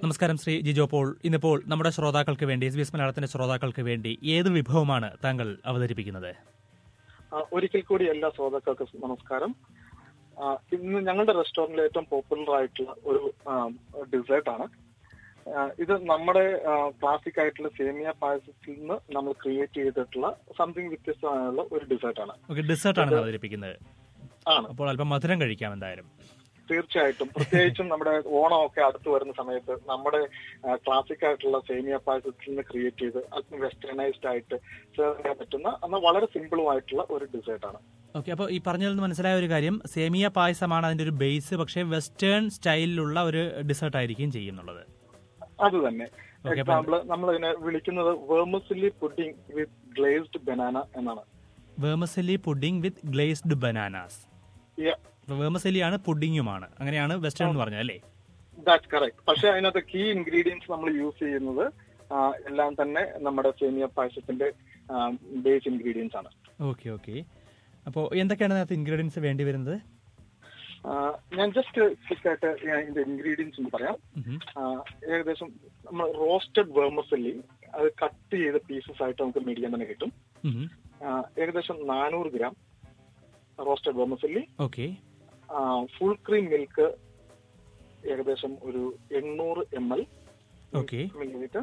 നമസ്കാരം ശ്രീ ജിജോ പോൾ ഇന്നിപ്പോൾ നമ്മുടെ ശ്രോതാക്കൾക്ക് വേണ്ടി എസ് ബി എസ് മലയാളത്തിന്റെ ശ്രോതാക്കൾക്ക് വേണ്ടി ഏത് വിഭവമാണ് താങ്കൾ അവതരിപ്പിക്കുന്നത് ആ, ഒരിക്കൽ കൂടി എല്ലാ ശ്രോതാക്കൾക്കും നമസ്കാരം ആ, ഇന്ന് ഞങ്ങളുടെ റെസ്റ്റോറന്റിൽ ഏറ്റവും പോപ്പുലർ ആയിട്ടുള്ള ഒരു ഡിസേർട്ട് ആണ് ആ, ഇത് നമ്മുടെ ക്ലാസിക് ആയിട്ടുള്ള സേമിയ പായസത്തിൽ നിന്ന് നമ്മൾ ക്രിയേറ്റ് ചെയ്തിട്ടുള്ള സംതിങ് വ്യത്യസ്തമായുള്ള ഒരു ഡിസേർട്ട് ആണ് ഓക്കെ ഡെസേർട്ടാണ് അവതരിപ്പിക്കുന്നത് ആണ് അപ്പോൾ അല്പം മധുരം കഴിക്കാം എന്തായാലും തീർച്ചയായിട്ടും പ്രത്യേകിച്ചും നമ്മുടെ ഓണം ഒക്കെ അടുത്ത് വരുന്ന സമയത്ത് നമ്മുടെ ക്ലാസിക് ആയിട്ടുള്ള സേമിയ പായസത്തിൽ നിന്ന് ക്രിയേറ്റ് ചെയ്ത് അല്പം വെസ്റ്റേണൈസ്ഡ് ആയിട്ട് സെർവ് ചെയ്യാൻ പറ്റുന്ന എന്നാൽ വളരെ സിമ്പിളും ആയിട്ടുള്ള ഒരു ഡിസേർട്ട് ആണ് ഓക്കെ അപ്പോൾ ഈ പറഞ്ഞതിൽ നിന്ന് മനസ്സിലായ ഒരു കാര്യം സേമിയ പായസമാണ് അതിന്റെ ഒരു ബേസ് പക്ഷേ വെസ്റ്റേൺ സ്റ്റൈലിലുള്ള ഒരു ഡെസേർട്ട് ആയിരിക്കും ചെയ്യുന്നുള്ളത് അത് തന്നെ Okay, എക്സാമ്പിൾ നമ്മൾ ഇതിനെ വിളിക്കുന്നത് vermicelli pudding with glazed banana എന്നാണ് vermicelli pudding with glazed bananas വേമസലിയാണ് പുഡിങ്ങുമാണ് അങ്ങനെയാണ് വെസ്റ്റേൺ എന്ന് പറഞ്ഞത് അല്ലേ ദാറ്റ് കറക്റ്റ് പക്ഷെ അതിനകത്ത് കീ ഇൻഗ്രീഡിയൻസ് നമ്മൾ യൂസ് ചെയ്യുന്നത് ആ, എല്ലാം തന്നെ നമ്മുടെ സേമിയ പായസത്തിന്റെ ബേസ് ഇൻഗ്രീഡിയൻസ് ആണ് ഓക്കെ ഓക്കെ അപ്പോൾ എന്തൊക്കെയാണ് അതിനകത്ത് ഇൻഗ്രീഡിയൻസ് വേണ്ടി വരുന്നത് ആ, ഞാൻ ജസ്റ്റ് ക്വിക്കായിട്ട് ഇതിന്റെ ഇൻഗ്രീഡിയൻസ് ഒന്ന് പറയാം ഉം. ആ, ഏകദേശം നമ്മൾ റോസ്റ്റഡ് വേർമസല്ലി അത് കട്ട് ചെയ്ത പീസസ് ആയിട്ട് നമുക്ക് മേടിക്കാൻ തന്നെ കിട്ടും ഉം. ആ, ഏകദേശം നാനൂറ് gram roasted vermicelli okay full cream milk ഏകദേശം ഒരു എണ്ണൂറ് എം എൽ ഓക്കെ മില്ലിലിറ്റർ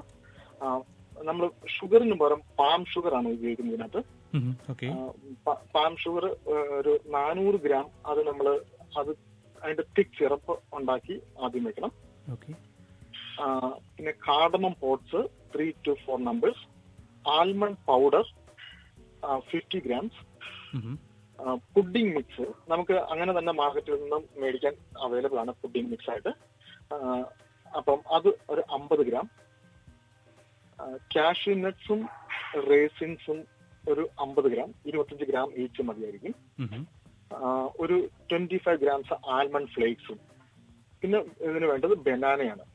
നമ്മൾ ഷുഗറിന് പകരം പാം ഷുഗർ ആണ് ഉപയോഗിക്കുന്നത് ഇതിനകത്ത് ഉം. ഓക്കെ പാം ഷുഗർ ഒരു നാനൂറ് ഗ്രാം അത് നമ്മൾ അത് അതിന്റെ തിക് സിറപ്പ് ഉണ്ടാക്കി ആദ്യം വെക്കണം ഓക്കെ ആ, പിന്നെ cardamom pods three to four numbers almond powder fifty grams ഉം. പുഡിംഗ് മിക്സ് നമുക്ക് അങ്ങനെ തന്നെ മാർക്കറ്റിൽ നിന്നും മേടിക്കാൻ അവൈലബിൾ ആണ് പുഡിംഗ് മിക്സ് ആയിട്ട് ആ, അപ്പം അത് ഒരു അമ്പത് ഗ്രാം കാഷ്യൂ നട്ട്സും റേസിൻസും ഒരു അമ്പത് ഗ്രാം ഇരുപത്തഞ്ച് ഗ്രാം ഈച്ച് മതിയായിരിക്കും ഉം. ആ, ഒരു ട്വന്റി ഫൈവ് ഗ്രാംസ് ആൽമണ്ട് ഫ്ലേക്സും പിന്നെ ഇതിന് വേണ്ടത് ബനാനയാണ്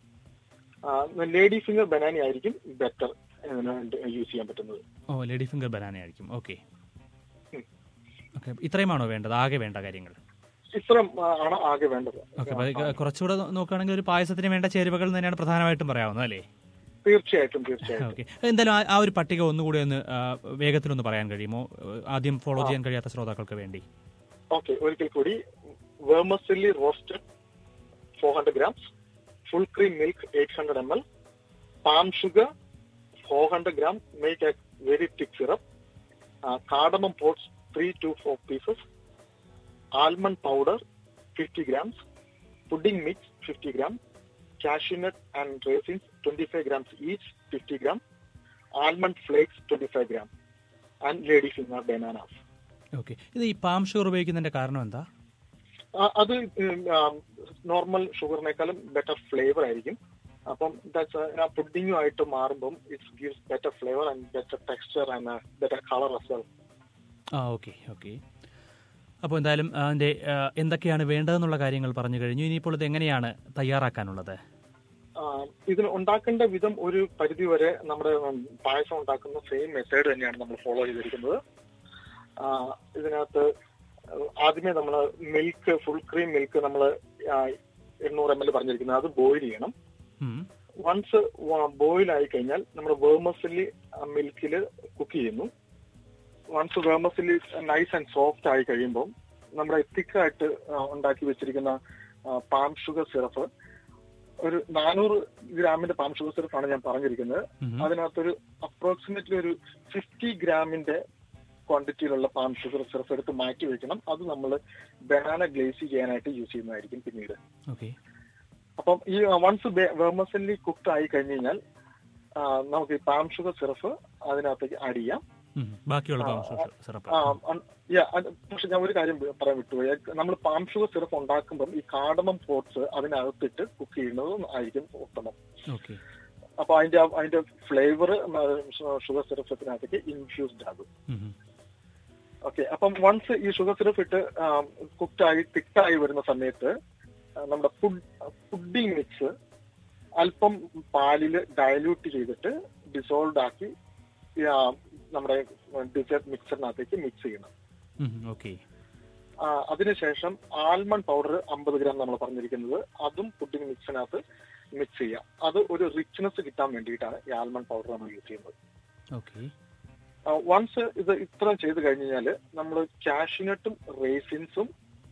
ലേഡി ഫിംഗർ ബനാന ആയിരിക്കും ബെറ്റർ ഇതിന് യൂസ് ചെയ്യാൻ പറ്റുന്നത് ഓ ലേഡി ഫിംഗർ ബനാന ആയിരിക്കും ഓക്കെ ഉം. ഓക്കെ ഇത്രയുമാണോ വേണ്ടത് ആകെ വേണ്ട കാര്യങ്ങൾ ഇത്രയും ആ, ആണ് ആകെ വേണ്ടത് ഓക്കെ അപ്പോൾ അത് കുറച്ചുകൂടെ നോക്കുകയാണെങ്കിൽ ഒരു പായസത്തിന് വേണ്ട ചേരുവകൾ എന്ന് തന്നെയാണ് പ്രധാനമായിട്ടും പറയാവുന്നത് അല്ലേ തീർച്ചയായിട്ടും തീർച്ചയായിട്ടും ഓക്കെ എന്തായാലും ആ- ആ ഒരു പട്ടിക ഒന്നുകൂടി ഒന്ന് ആ, വേഗത്തിലൊന്ന് പറയാൻ കഴിയുമോ ആദ്യം ഫോളോ ചെയ്യാൻ കഴിയാത്ത ശ്രോതാക്കൾക്ക് വേണ്ടി ഓക്കെ ഒരിക്കൽ കൂടി vermicelli roasted four hundred grams full cream milk eight hundred M L palm sugar four hundred gram make a very thick syrup cardamom pods three to four pieces almond powder fifty grams pudding mix fifty gram cashew nut and raisins twenty five grams each fifty gram almond flakes twenty five gram and lady finger bananas okay ഇത് ഈ palm sugar ഉപയോഗിക്കുന്നതിന്റെ കാരണം എന്താ ആ, അത് normal ഷുഗറിനേക്കാളും better flavour ആയിരിക്കും അപ്പം പുഡിങ്ങും ആയിട്ട് മാറുമ്പം it's gives better flavour and better texture and better colour as well ആ ഓക്കെ ഓക്കെ അപ്പോൾ എന്തായാലും അതിന്റെ ആ, എന്തൊക്കെയാണ് വേണ്ടതെന്നുള്ള കാര്യങ്ങൾ പറഞ്ഞു കഴിഞ്ഞു ഇനിയിപ്പോൾ ഇത് എങ്ങനെയാണ് തയ്യാറാക്കാനുള്ളത് ആ, ഇതിന് ഉണ്ടാക്കേണ്ട വിധം ഒരു പരിധി വരെ നമ്മുടെ ഉം, പായസം ഉണ്ടാക്കുന്ന സെയിം മെത്തേഡ് തന്നെയാണ് നമ്മൾ ഫോളോ ചെയ്തിരിക്കുന്നത് ആ, ഇതിനകത്ത് ആദ്യമേ നമ്മൾ മിൽക്ക് ഫുൾ ക്രീം മിൽക്ക് നമ്മൾ എണ്ണൂറ് എം എൽ പറഞ്ഞിരിക്കുന്നത് അത് ബോയിൽ ചെയ്യണം ഉം. വൺസ് ബോയിൽ ആയി കഴിഞ്ഞാൽ നമ്മൾ വേർമസിലി മിൽക്കിൽ കുക്ക് ചെയ്യുന്നു once vermicelli nice and soft ആയി കഴിയുമ്പോൾ നമ്മുടെ തിക്കായിട്ട് ഉണ്ടാക്കി വെച്ചിരിക്കുന്ന പാം ഷുഗർ സിറപ്പ് ഒരു നാനൂറ് ഗ്രാമിന്റെ പാം ഷുഗർ സിറപ്പാണ് ഞാൻ പറഞ്ഞിരിക്കുന്നത് ഉം. അതിനകത്തൊരു അപ്രോക്സിമേറ്റ്ലി ഒരു ഫിഫ്റ്റി ഗ്രാമിന്റെ ക്വാണ്ടിറ്റിയിലുള്ള പാം ഷുഗർ സിറപ്പ് എടുത്ത് മാറ്റി വെക്കണം അത് നമ്മൾ ബനാന ഗ്ലേസി ചെയ്യാനായിട്ട് യൂസ് ചെയ്യുന്നതായിരിക്കും പിന്നീട് ഓക്കെ അപ്പം ഈ വൺസ് വെർമസലി കുക്ട് ആയി കഴിഞ്ഞു കഴിഞ്ഞാൽ ആ, നമുക്ക് ഈ പാം ഷുഗർ സിറപ്പ് അതിനകത്തേക്ക് ആഡ് ചെയ്യാം ഉം. ബാക്കിയുള്ള പാം ഷുഗർ സിറപ്പ് ആ, അൺ- yeah, അത് പക്ഷെ ഞാൻ ഒരു കാര്യം പറയാൻ വിട്ടുപോയി നമ്മൾ പാം ഷുഗർ സിറപ്പ് ഉണ്ടാക്കുമ്പം ഈ കാർഡമം പോട്ട്സ് അതിനകത്തിട്ട് കുക്ക് ചെയ്യുന്നത് ആയിരിക്കും ഉത്തമം ഓക്കെ അപ്പൊ അതിന്റെ ആ- അതിന്റെ ഫ്ലേവർ ഷുഗർ സിറപ്പത്തിനകത്തേക്ക് ഇൻഫ്യൂസ്ഡ് ആകും ഉം. ഓക്കെ അപ്പം വൺസ് ഈ ഷുഗർ സിറപ്പ് ഇട്ട് കുക്ക്ഡായി തിക്കായി വരുന്ന സമയത്ത് ആ, നമ്മുടെ ഫുഡ് പുഡിംഗ് മിക്സ് അല്പം പാലിൽ ഡയല്യൂട്ട് ചെയ്തിട്ട് ഡിസോൾവ് ആക്കി ആ, നമ്മുടെ ഡിസേർട്ട് മിക്സറിനകത്തേക്ക് മിക്സ് ചെയ്യണം ഉം. ഓക്കെ ആ, അതിനുശേഷം ആൽമണ്ട് പൗഡർ അമ്പത് ഗ്രാം നമ്മൾ പറഞ്ഞിരിക്കുന്നത് അതും പുഡിംഗ് മിക്സിനകത്ത് മിക്സ് ചെയ്യാം അത് ഒരു റിച്ച്നെസ് കിട്ടാൻ വേണ്ടിയിട്ടാണ് ഈ ആൽമണ്ട് പൗഡർ നമ്മൾ യൂസ് ചെയ്യുന്നത് ഓക്കെ വൺസ് ഇത് ഇത്ര ചെയ്ത് കഴിഞ്ഞ് കഴിഞ്ഞാൽ നമ്മൾ കാഷ്യൂനട്ടും റേസിൻസും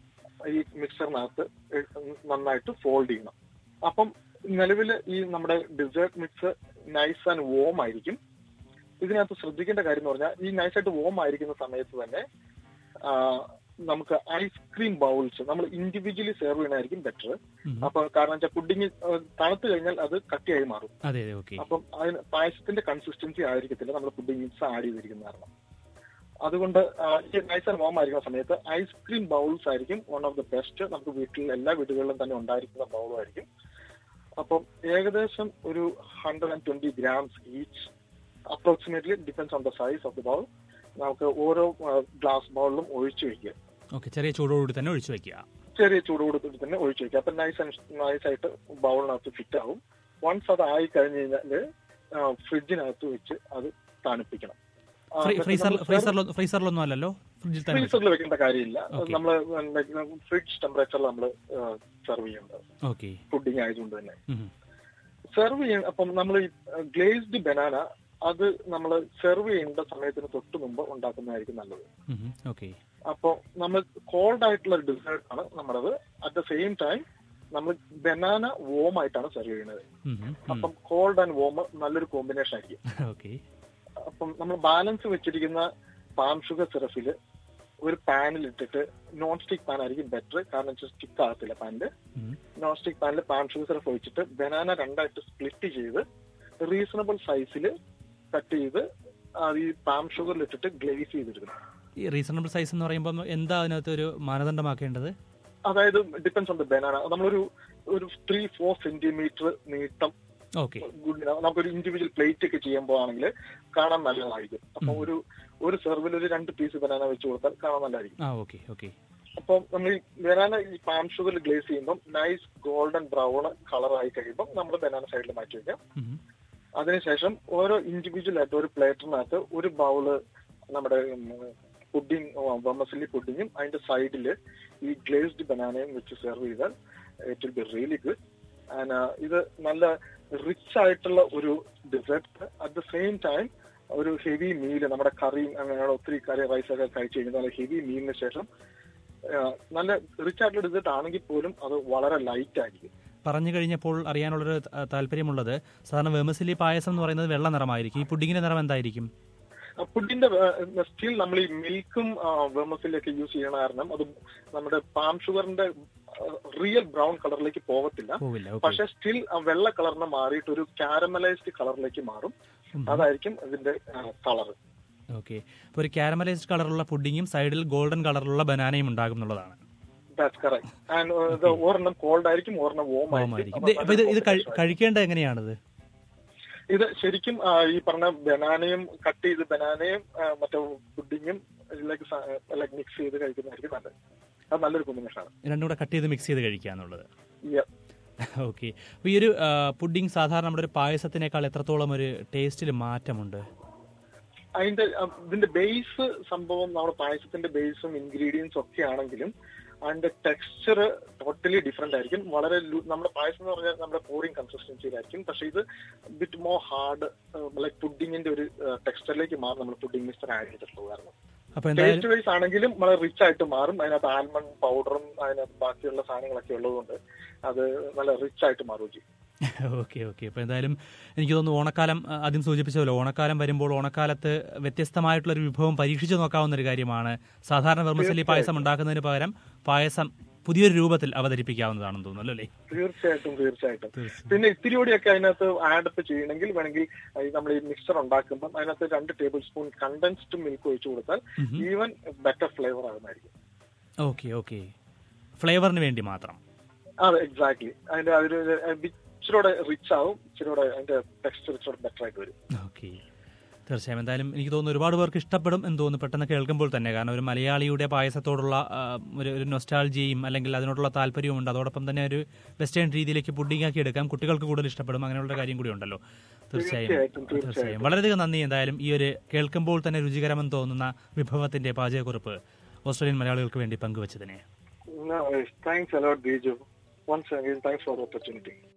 ഈ മിക്സറിനകത്ത് നന്നായിട്ട് ഫോൾഡ് ചെയ്യണം അപ്പം നിലവിൽ ഈ നമ്മുടെ dessert mix nice and warm ആയിരിക്കും ഇതിനകത്ത് ശ്രദ്ധിക്കേണ്ട കാര്യം എന്ന് പറഞ്ഞാൽ ഈ നൈസായിട്ട് വോം ആയിരിക്കുന്ന സമയത്ത് തന്നെ ആ, നമുക്ക് ഐസ്ക്രീം ബൗൾസ് നമ്മൾ ഇൻഡിവിജ്വലി സെർവ് ചെയ്യണമായിരിക്കും ബെറ്റർ അപ്പൊ കാരണം വെച്ചാൽ പുഡിങ് തണുത്ത് കഴിഞ്ഞാൽ അത് കട്ടിയായി മാറും അതെ അതെ ഓക്കെ അപ്പം അതിന് പായസത്തിന്റെ കൺസിസ്റ്റൻസി ആയിരിക്കത്തില്ല നമ്മൾ പുഡിംഗ് മിക്സ് ആഡ് ചെയ്തിരിക്കുന്ന കാരണം അതുകൊണ്ട് ആ, ഈ നൈസ് ആൻഡ് വാം ആയിരിക്കുന്ന സമയത്ത് ഐസ്ക്രീം ബൗൾസ് ആയിരിക്കും വൺ ഓഫ് ദ ബെസ്റ്റ് നമുക്ക് വീട്ടിൽ എല്ലാ വീടുകളിലും തന്നെ ഉണ്ടായിരിക്കുന്ന ബൗളും ആയിരിക്കും അപ്പം ഏകദേശം ഒരു hundred and twenty grams each approximately depends on the size of the bowl നമുക്ക് ഓരോ ഗ്ലാസ് ബൗളിലും ഒഴിച്ചു വെക്കുക ഓക്കെ ചെറിയ ചൂടോടുകൂടി തന്നെ ഒഴിച്ചു വെക്കുക ചെറിയ ചൂട് കൊടുത്തിട്ട് തന്നെ ഒഴിച്ചു വെക്കുക അപ്പൊ നൈസ് നൈസ് ആയിട്ട് ബൗളിനകത്ത് ഫിറ്റ് ആവും വൺസ് അത് ആയി കഴിഞ്ഞ് കഴിഞ്ഞാല് ഫ്രിഡ്ജിനകത്ത് വെച്ച് അത് തണുപ്പിക്കണം ആ, ഫ്രീ- എന്നിട്ട് ഫ്രീസർ നമ്മൾ ഫ്രീസറിലോ ഫ്രീസറിലൊന്നും അല്ലല്ലോ ഫ്രിഡ്ജിൽ തന്നെ വെച്ച്. ഫ്രീസറിൽ വെക്കേണ്ട കാര്യമില്ല Okay. നമ്മൾ ഫ്രിഡ്ജ് ടെമ്പറേച്ചറിൽ നമ്മൾ സെർവ് ചെയ്യേണ്ടത് ഓക്കെ പുഡിംഗ് ആയതുകൊണ്ട് തന്നെ ഉം. സെർവ് ചെയ്യാൻ അപ്പം നമ്മൾ ഈ ഗ്ലേസ്ഡ് ബനാന അത് നമ്മൾ സെർവ് ചെയ്യേണ്ട സമയത്തിന് തൊട്ട് മുമ്പ് ഉണ്ടാക്കുന്നതായിരിക്കും നല്ലത് ഉം. ഓക്കെ അപ്പോൾ നമ്മൾ കോൾഡ് ആയിട്ടുള്ള ഡിസേർട്ട് ആണ് നമ്മളത് അറ്റ് ദ സെയിം ടൈം നമ്മൾ ബനാന വോം ആയിട്ടാണ് സെർവ് ചെയ്യുന്നത് ഉം. ഉം. അപ്പം കോൾഡ് ആൻഡ് വോം നല്ലൊരു കോമ്പിനേഷൻ ആയിരിക്കും ഓക്കെ അപ്പം നമ്മൾ ബാലൻസ് വെച്ചിരിക്കുന്ന പാം ഷുഗർ സിറപ്പിൽ ഒരു പാനിൽ ഇട്ടിട്ട് നോൺ സ്റ്റിക് പാൻ ആയിരിക്കും ബെറ്റർ കാരണം സ്റ്റിക്ക് ആകത്തില്ല പാനില് ഉം. നോൺ സ്റ്റിക് പാനിൽ പാം ഷുഗർ സിറപ്പ് ഒഴിച്ചിട്ട് ബനാന രണ്ടായിട്ട് സ്പ്ലിറ്റ് ചെയ്ത് റീസണബിൾ സൈസിൽ കട്ട് ചെയ്ത് അത് ഈ പാം ഷുഗറിൽ ഇട്ടിട്ട് ഗ്ലേസ് ചെയ്തെടുക്കണം ഈ റീസണബിൾ സൈസ് എന്ന് പറയുമ്പോൾ എന്താ അതിനകത്ത് ഒരു മാനദണ്ഡമാക്കേണ്ടത് അതായത് ഡിപ്പെൻസ് ഓൺ ദ ബനാന നമ്മളൊരു ഒരു ത്രീ ഫോർ സെന്റിമീറ്റർ നീട്ടം ഓക്കെ ഗുഡ് നമുക്കൊരു ഇൻഡിവിജ്വൽ പ്ലേറ്റ് ഒക്കെ ചെയ്യുമ്പോൾ ആണെങ്കിൽ കാണാൻ നല്ലതായിരിക്കും അപ്പൊ ഉം. ഒരു ഒരു സെർവിൽ ഒരു രണ്ട് പീസ് ബനാന വെച്ച് കൊടുത്താൽ കാണാൻ നല്ലതായിരിക്കും ആ ഓക്കെ ഓക്കെ അപ്പം നമ്മൾ ഈ ബനാന ഈ പാം ഷുഗറിൽ ഗ്ലേസ് ചെയ്യുമ്പോൾ നൈസ് ഗോൾഡൻ ബ്രൗൺ കളർ ആയി കഴിയുമ്പോൾ നമ്മൾ ബനാന സൈഡിൽ മാറ്റി വെക്കാം ഉം. അതിനുശേഷം ഓരോ ഇൻഡിവിജ്വൽ ആയിട്ട് ഒരു പ്ലേറ്റിനകത്ത് ഒരു ബൗള് നമ്മുടെ പുഡിംഗ് വമസിലി പുഡിങ്ങും അതിന്റെ സൈഡിൽ ഈ ഗ്ലേസ്ഡ് ബനാനയും വെച്ച് സെർവ് ചെയ്താൽ it will be really good and ഇത് നല്ല റിച്ച് ആയിട്ടുള്ള ഒരു dessert at the same time ഒരു ഹെവി മീല് നമ്മുടെ കറിയും അങ്ങനെയുള്ള ഒത്തിരി കറി റൈസ് ഒക്കെ കഴിച്ചു കഴിഞ്ഞാൽ നല്ല ഹെവി മീലിന് ശേഷം ആ, നല്ല റിച്ച് ആയിട്ടുള്ള ഡിസേർട്ട് ആണെങ്കിൽ പോലും അത് വളരെ ലൈറ്റ് ആയിരിക്കും പറഞ്ഞു കഴിഞ്ഞപ്പോൾ അറിയാനുള്ളൊരു ത- താല്പര്യമുള്ളത് സാധാരണ വെമസിലി പായസം എന്ന് പറയുന്നത് വെള്ള നിറമായിരിക്കും ഈ പുഡിങ്ങിന്റെ നിറം എന്തായിരിക്കും ഫുഡിന്റെ സ്റ്റിൽ നമ്മൾ ഈ മിൽക്കും വെർമസിലൊക്കെ യൂസ് ചെയ്യണ കാരണം അത് നമ്മുടെ പാം ഷുഗറിന്റെ റിയൽ ബ്രൗൺ കളറിലേക്ക് പോകത്തില്ല പോവില്ല ഓക്കെ പക്ഷെ സ്റ്റിൽ വെള്ള കളറിന് മാറിയിട്ട് ഒരു കാരമലൈസ്ഡ് കളറിലേക്ക് മാറും അതായിരിക്കും ഇതിന്റെ കളർ ഓക്കെ അപ്പോൾ ഒരു കാരമലൈസ്ഡ് കളറുള്ള പുഡിങ്ങും സൈഡിൽ ഗോൾഡൻ കളറുള്ള ബനാനയും ഉണ്ടാകും എന്നുള്ളതാണ് ദാറ്റ്സ് കറക്റ്റ് ആൻഡ് ഒരെണ്ണം കോൾഡ് ആയിരിക്കും ഒരെണ്ണം വോം ഓമായിരിക്കും ഇത് അപ്പൊ ഇത് ഇത് കഴി- കഴിക്കേണ്ടത് എങ്ങനെയാണിത് ഇത് ശരിക്കും ആ, ഈ പറഞ്ഞ ബനാനയും കട്ട് ചെയ്ത് ബനാനയും ആ, മറ്റേ പുഡിങ്ങും ഇതിലേക്ക് ലൈക്ക് മിക്സ് ചെയ്ത് കഴിക്കുന്നതായിരിക്കും നല്ലത് അത് നല്ലൊരു കോമ്പിനേഷൻ ആണ് രണ്ടും കൂടെ കട്ട് ചെയ്ത് മിക്സ് ചെയ്ത് കഴിക്കുക എന്നുള്ളത് Yeah. ഓക്കെ അപ്പോൾ ഈ ഒരു പുഡിംഗ് സാധാരണ നമ്മുടെ ഒരു പായസത്തിനേക്കാൾ എത്രത്തോളം ഒരു ടേസ്റ്റിൽ മാറ്റമുണ്ട് അതിന്റെ അഹ് ഇതിന്റെ ബേസ് സംഭവം നമ്മുടെ പായസത്തിന്റെ ബേസും ഇൻഗ്രീഡിയൻസും ഒക്കെ ആണെങ്കിലും അതിന്റെ ടെക്സ്ചർ ടോട്ടലി ഡിഫറെന്റ് ആയിരിക്കും വളരെ ലൂ- നമ്മുടെ പായസം എന്ന് പറഞ്ഞാൽ നമ്മുടെ പോറിംഗ് കൺസിസ്റ്റൻസിയിലായിരിക്കും പക്ഷെ ഇത് ബിറ്റ് മോർ ഹാർഡ് ലൈക് പുഡിങ്ങിന്റെ ഒരു ടെക്സ്ചറിലേക്ക് മാറും നമ്മൾ പുഡിംഗ് മിക്സർ ആഡ് ചെയ്തിട്ടുള്ളത് കാരണം അപ്പോൾ എന്തായാലും ടേസ്റ്റ് വൈസ് ആണെങ്കിലും വളരെ റിച്ച് ആയിട്ട് മാറും അതിനകത്ത് ആൽമണ്ട് പൗഡറും അതിനകത്ത് ബാക്കിയുള്ള സാധനങ്ങളൊക്കെ ഉള്ളതുകൊണ്ട് അത് നല്ല റിച്ച് ആയിട്ട് മാറുകയും ചെയ്യും ഓക്കെ ഓക്കെ അപ്പോൾ എന്തായാലും എനിക്ക് തോന്നുന്നു ഓണക്കാലം ആ, ആദ്യം സൂചിപ്പിച്ചല്ലോ ഓണക്കാലം വരുമ്പോൾ ഓണക്കാലത്ത് വ്യത്യസ്തമായിട്ടുള്ള ഒരു വിഭവം പരീക്ഷിച്ചു നോക്കാവുന്ന ഒരു കാര്യമാണ് സാധാരണ വെർമസലി പായസം ഉണ്ടാക്കുന്നതിന് പകരം പായസം പുതിയൊരു രൂപത്തിൽ അവതരിപ്പിക്കാവുന്നതാണെന്ന് തോന്നുന്നു അല്ലേ തീർച്ചയായിട്ടും തീർച്ചയായിട്ടും തീർച്ചയായും പിന്നെ ഇത്തിരി കൂടിയൊക്കെ അതിനകത്ത് ആഡ് അപ്പ് ചെയ്യണമെങ്കിൽ വേണമെങ്കിൽ ഈ നമ്മൾ ഈ മിക്സർ ഉണ്ടാക്കുമ്പോൾ അതിനകത്ത് രണ്ട് ടേബിൾ സ്പൂൺ കണ്ടൻസ്ഡ് മിൽക്ക് ഒഴിച്ചു കൊടുത്താൽ ഈവൻ ബെറ്റർ ഫ്ലേവർ ആകുന്നതായിരിക്കും ഓക്കെ ഓക്കെ ഫ്ലേവറിന് വേണ്ടി മാത്രം അതെ എക്സാക്ട്ലി അതിന്റെ അതൊരു ഇച്ചിരൂടെ റിച്ച് ആവും ഇച്ചിരൂടെ അതിന്റെ ടെക്സ്ചർ ഇച്ചിരൂടെ ബെറ്റർ ആയിട്ട് വരും ഓക്കെ തീർച്ചയായും എന്തായാലും എനിക്ക് തോന്നുന്നു ഒരുപാട് പേർക്ക് ഇഷ്ടപ്പെടും എന്ന് തോന്നുന്നു പെട്ടെന്ന് കേൾക്കുമ്പോൾ തന്നെ കാരണം ഒരു മലയാളിയുടെ പായസത്തോടുള്ള ആ, ഒരു ഒരു നൊസ്റ്റാൾജിയും അല്ലെങ്കിൽ അതിനോടുള്ള താല്പര്യവും ഉണ്ട് അതോടൊപ്പം തന്നെ ഒരു വെസ്റ്റേൺ രീതിയിലേക്ക് പുഡിംഗ് ആക്കി എടുക്കാം കുട്ടികൾക്ക് കൂടുതൽ ഇഷ്ടപ്പെടും അങ്ങനെയുള്ള കാര്യം കൂടി ഉണ്ടല്ലോ തീർച്ചയായും തീർച്ചയായിട്ടും, തീർച്ചയായും. തീർച്ചയായും വളരെയധികം നന്ദി എന്തായാലും ഈ ഒരു കേൾക്കുമ്പോൾ തന്നെ രുചികരമെന്ന് തോന്നുന്ന വിഭവത്തിന്റെ പാചകക്കുറിപ്പ് ഓസ്ട്രേലിയൻ മലയാളികൾക്ക് വേണ്ടി പങ്കുവച്ചതിനെ thanks a lot Biju once again thanks for opportunity